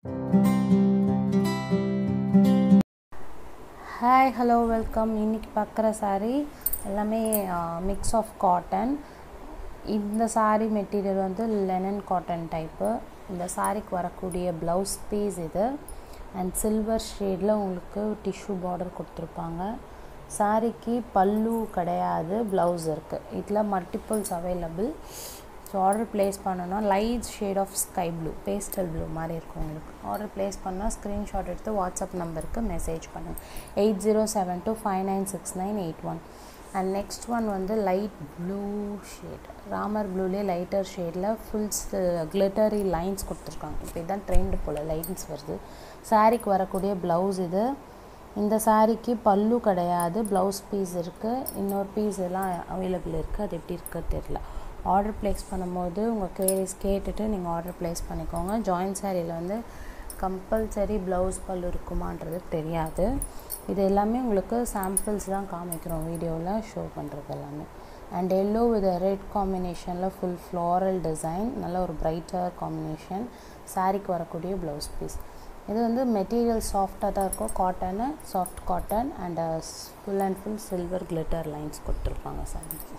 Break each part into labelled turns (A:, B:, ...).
A: hi hello welcome இன்றைக்கி பார்க்குற saree எல்லாமே மிக்ஸ் ஆஃப் காட்டன் இந்த saree மெட்டீரியல் வந்து லெனன் காட்டன் டைப்பு இந்த சாரிக்கு வரக்கூடிய ப்ளவுஸ் பீஸ் இது அண்ட் சில்வர் ஷேடில் உங்களுக்கு டிஷ்யூ பார்டர் கொடுத்துருப்பாங்க சாரிக்கு பல்லு கிடையாது ப்ளவுஸ் இருக்குது இதில் multiples available so order place பண்ணணும்னா light shade of sky blue pastel blue மாதிரி இருக்கும் உங்களுக்கு ஆர்டர் ப்ளேஸ் பண்ணால் ஸ்க்ரீன்ஷாட் எடுத்து வாட்ஸ்அப் நம்பருக்கு மெசேஜ் பண்ணுங்கள் eight zero seven two five nine six nine eight one and next one வந்து லைட் ப்ளூ ஷேட் ராமர் ப்ளூலேயே லைட்டர் ஷேடில் ஃபுல்ஸ் கிளிட்டரி லைன்ஸ் கொடுத்துருக்காங்க இப்போ இதுதான் ட்ரெண்ட் போல் லைன்ஸ் வருது சாரீக்கு வரக்கூடிய ப்ளவுஸ் இது இந்த சாரீக்கு பல்லு கிடையாது ப்ளவுஸ் பீஸ் இருக்குது இன்னொரு பீஸ் எல்லாம் அவைலபிள் இருக்குது அது எப்படி இருக்குது தெரில ஆர்டர் ப்ளேஸ் பண்ணும்போது உங்கள் கேரிஸ் கேட்டுட்டு நீங்கள் ஆர்டர் ப்ளேஸ் பண்ணிக்கோங்க ஜாயின்ட் சாரியில் வந்து கம்பல்சரி ப்ளவுஸ் பல்லு இருக்குமான்றது தெரியாது இது எல்லாமே உங்களுக்கு சாம்பிள்ஸ் தான் காமிக்கிறோம் வீடியோவில் ஷோ பண்ணுறது எல்லாமே அண்ட் எல்லோ வித் ரெட் காம்பினேஷனில் ஃபுல் ஃப்ளாரல் டிசைன் நல்ல ஒரு பிரைட்டர் காம்பினேஷன் சாரீக்கு வரக்கூடிய ப்ளவுஸ் பீஸ் இது வந்து மெட்டீரியல் சாஃப்டாக தான் இருக்கும் cotton soft cotton and full and full silver glitter lines கொடுத்துருப்பாங்க சாரிக்கு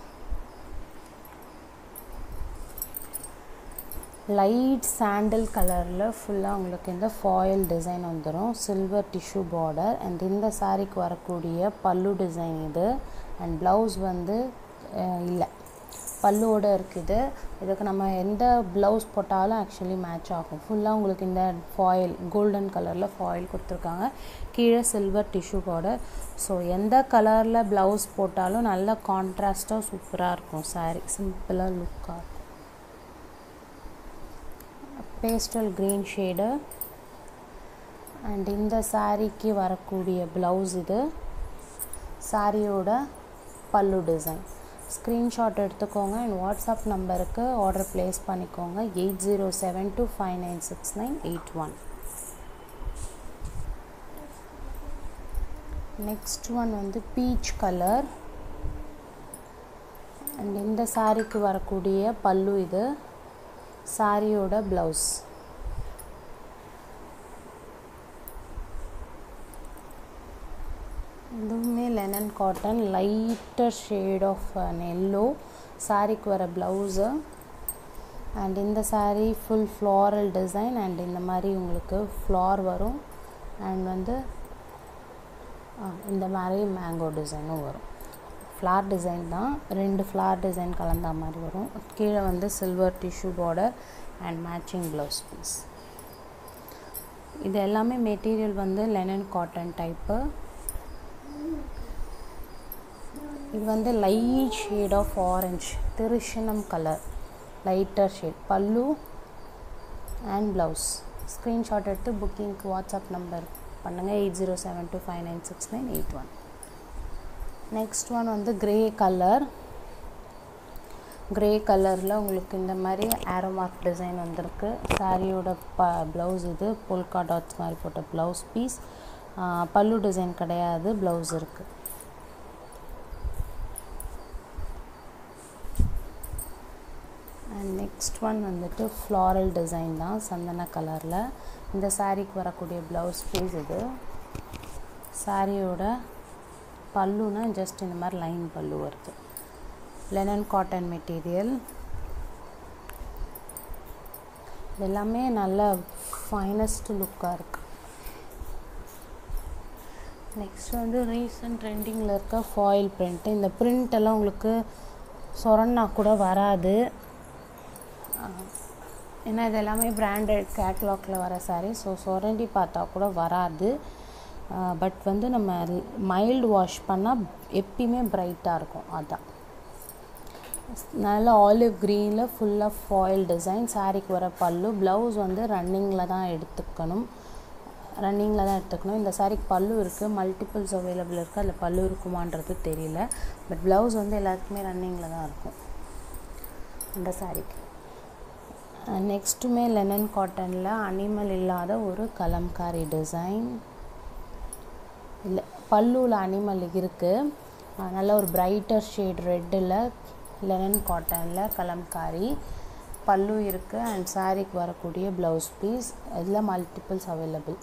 A: லைட் சாண்டில் கலரில் ஃபுல்லாக உங்களுக்கு இந்த ஃபாயில் டிசைன் வந்துடும் சில்வர் டிஷ்யூ பார்டர் அண்ட் இந்த சாரீக்கு வரக்கூடிய பல்லு டிசைன் இது அண்ட் ப்ளவுஸ் வந்து இல்லை பல்லுவோடு இருக்குது இதுக்கு நம்ம எந்த ப்ளவுஸ் போட்டாலும் ஆக்சுவலி மேட்ச் ஆகும் ஃபுல்லாக உங்களுக்கு இந்த ஃபாயில் கோல்டன் கலரில் ஃபாயில் கொடுத்துருக்காங்க கீழே சில்வர் டிஷ்யூ பார்டர் ஸோ எந்த கலரில் ப்ளவுஸ் போட்டாலும் நல்ல கான்ட்ராஸ்ட்டாக சூப்பராக இருக்கும் சாரீ சிம்பிளாக லுக்காக இருக்கும் பேஸ்டல் க்ரீன் ஷேடு அண்ட் இந்த சாரீக்கு வரக்கூடிய ப்ளவுஸ் இது சாரியோட பல்லு டிசைன் ஸ்க்ரீன்ஷாட் எடுத்துக்கோங்க அண்ட் வாட்ஸ்அப் நம்பருக்கு ஆர்டர் ப்ளேஸ் பண்ணிக்கோங்க eight zero seven two five nine six nine eight one next one வந்து பீச் கலர் அண்ட் இந்த சாரீக்கு வரக்கூடிய பல்லு இது சாரியோட ப்ளவுஸ் இதுவுமே linen cotton lighter shade of yellow சாரிக்கு வர ப்ளவுஸு அண்ட் இந்த sari full floral design and இந்த மாதிரி உங்களுக்கு ஃப்ளார் வரும் அண்ட் வந்து இந்த மாதிரி மேங்கோ டிசைனும் வரும் ஃப்ளார் டிசைன் தான் ரெண்டு ஃப்ளார் டிசைன் கலந்த மாதிரி வரும் கீழே வந்து silver tissue border and matching blouse piece இது எல்லாமே மெட்டீரியல் வந்து லெனன் காட்டன் டைப்பு இது வந்து லைட் ஷேட் ஆஃப் ஆரஞ்ச் திருஷனம் colour lighter shade pallu and blouse screenshot எடுத்து புக்கிங்க்கு வாட்ஸ்அப் நம்பர் பண்ணுங்கள் eight zero seven two five nine six nine eight one next one வந்து க்ரே கலர் க்ரே கலரில் உங்களுக்கு இந்த மாதிரி ஆரோ மார்க் டிசைன் வந்திருக்கு சாரியோட ப ப்ளவுஸ் இது பொல்கா டாட்ஸ் மாதிரி போட்ட ப்ளவுஸ் பீஸ் பல்லு டிசைன் கிடையாது ப்ளவுஸ் இருக்குது அண்ட் நெக்ஸ்ட் ஒன் வந்துட்டு ஃப்ளாரல் டிசைன் தான் சந்தன கலரில் இந்த சாரீக்கு வரக்கூடிய ப்ளவுஸ் பீஸ் இது சாரியோட பல்லுனா ஜஸ்ட் இந்த மாதிரி லைன் பல்லு வருது லெனன் காட்டன் மெட்டீரியல் எல்லாமே நல்ல ஃபைனஸ்ட் லுக்காக இருக்குது நெக்ஸ்ட் வந்து ரீசன்ட் ட்ரெண்டிங்கில் இருக்க ஃபாயில் பிரிண்ட்டு இந்த பிரிண்ட் எல்லாம் உங்களுக்கு சொரன்னா கூட வராது ஏன்னா இது எல்லாமே பிராண்டட் கேட்லாக்ல வர சாரீ ஸோ சொரண்டி பார்த்தா கூட வராது பட் வந்து நம்ம மைல்டு வாஷ் பண்ணால் எப்பயுமே ப்ரைட்டாக இருக்கும் அதுதான் நல்ல ஆலிவ் க்ரீனில் ஃபுல்லாக ஃபாயில் டிசைன் சாரீக்கு வர பல்லு ப்ளவுஸ் வந்து ரன்னிங்கில் தான் எடுத்துக்கணும் ரன்னிங்கில் தான் எடுத்துக்கணும் இந்த சாரீக்கு பல்லு இருக்குது மல்டிபிள்ஸ் அவைலபிள் இருக்குது அதில் பல்லு இருக்குமான்றது தெரியல பட் ப்ளவுஸ் வந்து எல்லாத்துக்குமே ரன்னிங்கில் தான் இருக்கும் இந்த சாரீக்கு நெக்ஸ்ட்டுமே லெனன் காட்டனில் அனிமல் இல்லாத ஒரு கலம்காரி டிசைன் இல்லை பல்லுவில் அனிமல் இருக்குது நல்ல ஒரு பிரைட்டர் ஷேட் ரெட்டில் லெனன் காட்டனில் கலம்காரி பல்லு இருக்குது அண்ட் சாரீக்கு வரக்கூடிய ப்ளவுஸ் பீஸ் இதில் மல்டிபிள்ஸ் அவைலபிள்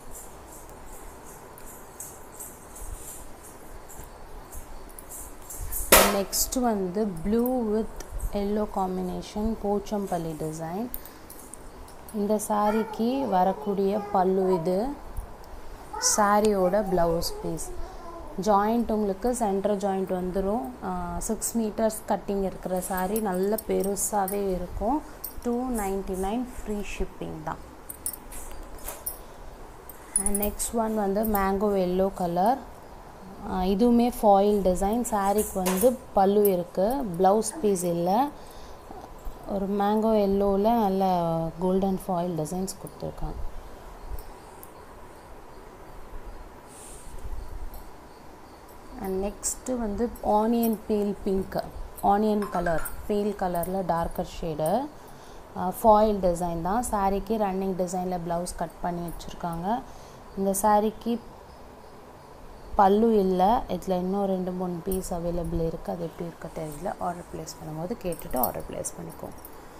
A: நெக்ஸ்ட் வந்து blue with yellow combination Pochampally design இந்த சாரீக்கு வரக்கூடிய பல்லு இது சாரியோட ப்ளவுஸ் பீஸ் ஜாயிண்ட் உங்களுக்கு சென்டர் ஜாயிண்ட் வந்துடும் சிக்ஸ் மீட்டர்ஸ் கட்டிங் இருக்கிற சாரீ நல்ல பெருசாகவே இருக்கும் two ninety nine free shipping தான் அண்ட் நெக்ஸ்ட் ஒன் வந்து மேங்கோ எல்லோ கலர் இதுவுமே ஃபாயில் டிசைன் சாரீக்கு வந்து பல்லு இருக்குது ப்ளவுஸ் பீஸ் இல்லை ஒரு மேங்கோ எல்லோவில் நல்ல கோல்டன் ஃபாயில் டிசைன்ஸ் கொடுத்துருக்காங்க அண்ட் நெக்ஸ்ட்டு வந்து onion peel pink onion colour peel கலரில் டார்க்கர் ஷேடு ஃபாயில் டிசைன் தான் சாரீக்கு ரன்னிங் டிசைனில் ப்ளவுஸ் கட் பண்ணி வச்சுருக்காங்க இந்த சாரீக்கு பல்லு இல்லை இதில் இன்னும் ரெண்டு மூணு பீஸ் அவைலபிள் இருக்குது அது எப்படி இருக்க தெரியல ஆர்டர் ப்ளேஸ் பண்ணும்போது கேட்டுட்டு ஆர்டர் ப்ளேஸ் பண்ணிக்குவோம்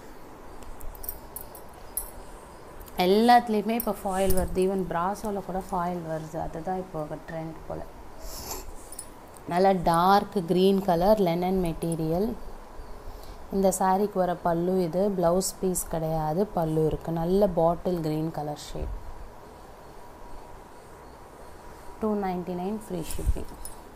A: எல்லாத்துலேயுமே இப்போ ஃபாயில் வருது ஈவன் ப்ராஸோவில் கூட ஃபாயில் வருது அதுதான் இப்போ ட்ரெண்ட் போல் நல்லா dark green colour linen material இந்த சாரீக்கு வர பல்லு இது ப்ளவுஸ் பீஸ் கிடையாது பல்லு இருக்குது நல்ல bottle green colour shade two ninety nine free shipping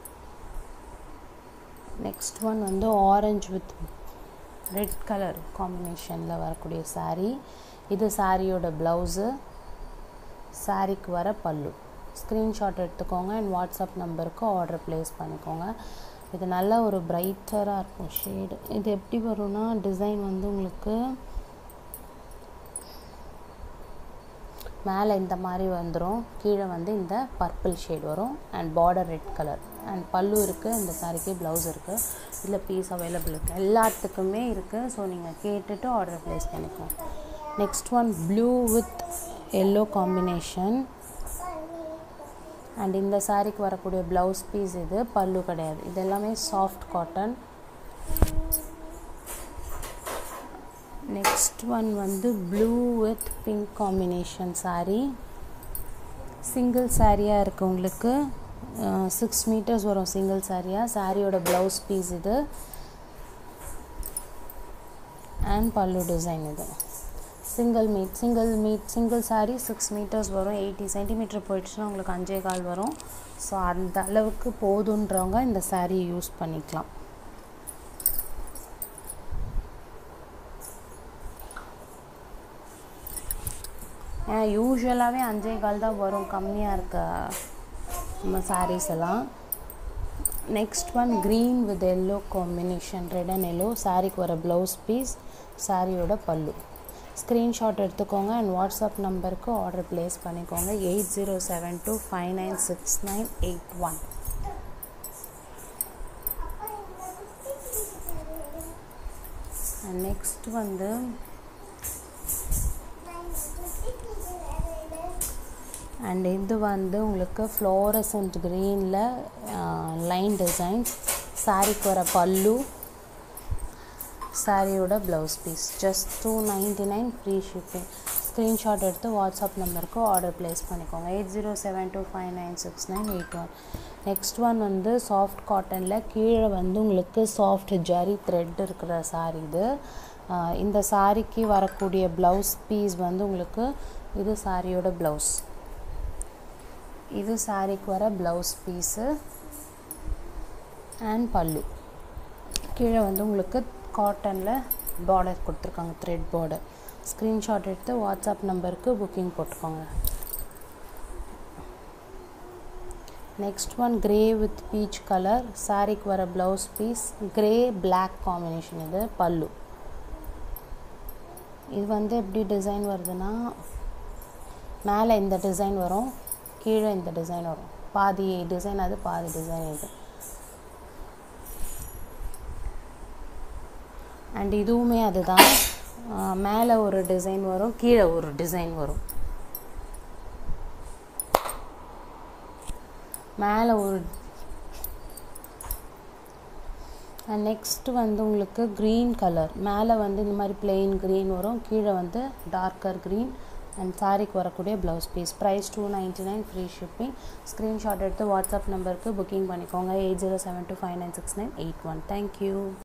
A: next one வந்து ஆரஞ்ச் வித் ரெட் கலர் காம்பினேஷனில் வரக்கூடிய சாரீ இது சாரியோட ப்ளவுஸு சாரீக்கு வர பல்லு ஸ்க்ரீன்ஷாட் எடுத்துக்கோங்க அண்ட் வாட்ஸ்அப் நம்பருக்கு ஆர்டர் ப்ளேஸ் பண்ணிக்கோங்க இது நல்ல ஒரு பிரைட்டராக இருக்கும் ஷேடு இது எப்படி வரும்னா டிசைன் வந்து உங்களுக்கு மேலே இந்த மாதிரி வந்துடும் கீழே வந்து இந்த பர்பிள் ஷேட் வரும் and border red colour and pallu இருக்குது இந்த சாரிக்கு ப்ளவுஸ் இருக்குது இதில் பீஸ் அவைலபிள் இருக்குது எல்லாத்துக்குமே இருக்குது ஸோ நீங்கள் கேட்டுட்டு ஆர்டர் ப்ளேஸ் பண்ணிக்கோங்க next one blue with yellow combination and இந்த சாரீக்கு வரக்கூடிய ப்ளவுஸ் பீஸ் இது பல்லு கிடையாது இது எல்லாமே சாஃப்ட் காட்டன் நெக்ஸ்ட் ஒன் வந்து blue with pink combination sari single சாரியாக இருக்குது உங்களுக்கு சிக்ஸ் மீட்டர்ஸ் வரும் சிங்கிள் சாரியாக சாரியோட ப்ளவுஸ் பீஸ் இது அண்ட் பல்லு டிசைன் இது single meet single meet single sari six metres வரும் எயிட்டி சென்டிமீட்டர் போயிடுச்சுன்னா உங்களுக்கு அஞ்சே கால் வரும் ஸோ அந்த அளவுக்கு போதுன்றவங்க இந்த சாரீ யூஸ் பண்ணிக்கலாம் ஏன்னா யூஸ்வலாகவே அஞ்சே கால் தான் வரும் கம்மியாக இருக்க நம்ம சாரீஸ் எல்லாம் next one green with yellow combination red and yellow சாரீக்கு வர ப்ளவுஸ் பீஸ் சாரியோட பல்லு ஸ்க்ரீன்ஷாட் எடுத்துக்கோங்க அண்ட் வாட்ஸ்அப் நம்பருக்கு ஆர்டர் ப்ளேஸ் பண்ணிக்கோங்க eight zero seven two five nine six nine eight one next வந்து அண்ட் இது வந்து உங்களுக்கு ஃப்ளோரசன்ட் க்ரீனில் லைன் டிசைன்ஸ் சாரீக்கு வர பல்லு சாரியோட blouse piece just two ninety nine free shipping screenshot எடுத்து வாட்ஸ்அப் நம்பருக்கு ஆர்டர் ப்ளேஸ் பண்ணிக்கோங்க eight zero seven two five nine six nine eight one next one வந்து சாஃப்ட் காட்டனில் கீழே வந்து உங்களுக்கு சாஃப்ட் ஜரி த்ரெட் இருக்கிற சாரீ இது இந்த சாரிக்கு வரக்கூடிய ப்ளவுஸ் பீஸ் வந்து உங்களுக்கு இது சாரியோட ப்ளவுஸ் இது சாரிக்கு வர ப்ளவுஸ் பீஸு அண்ட் பல்லு கீழே வந்து உங்களுக்கு காட்டனில் பார்டர் கொடுத்துருக்காங்க த்ரெட் பார்டர் ஸ்க்ரீன்ஷாட் எடுத்து வாட்ஸ்அப் நம்பருக்கு புக்கிங் போட்டுக்கோங்க next one grey with peach colour சாரிக்கு வர blouse piece grey black combination இது பல்லு இது வந்து எப்படி டிசைன் வருதுன்னா மேலே இந்த டிசைன் வரும் கீழே இந்த டிசைன் வரும் பாதி டிசைன் அது பாதி டிசைன் இது அண்ட் இதுவுமே அதுதான் மேலே ஒரு டிசைன் வரும் கீழே ஒரு டிசைன் வரும் மேலே ஒரு அண்ட் நெக்ஸ்ட் வந்து உங்களுக்கு க்ரீன் கலர் மேலே வந்து இந்த மாதிரி பிளெயின் க்ரீன் வரும் கீழே வந்து டார்க்கர் க்ரீன் அண்ட் சாரிக்கு வரக்கூடிய blouse piece price two ninety nine free shipping screenshot எடுத்து வாட்ஸ்அப் நம்பருக்கு புக்கிங் பண்ணிக்கோங்க eight zero seven two five nine six nine eight one thank you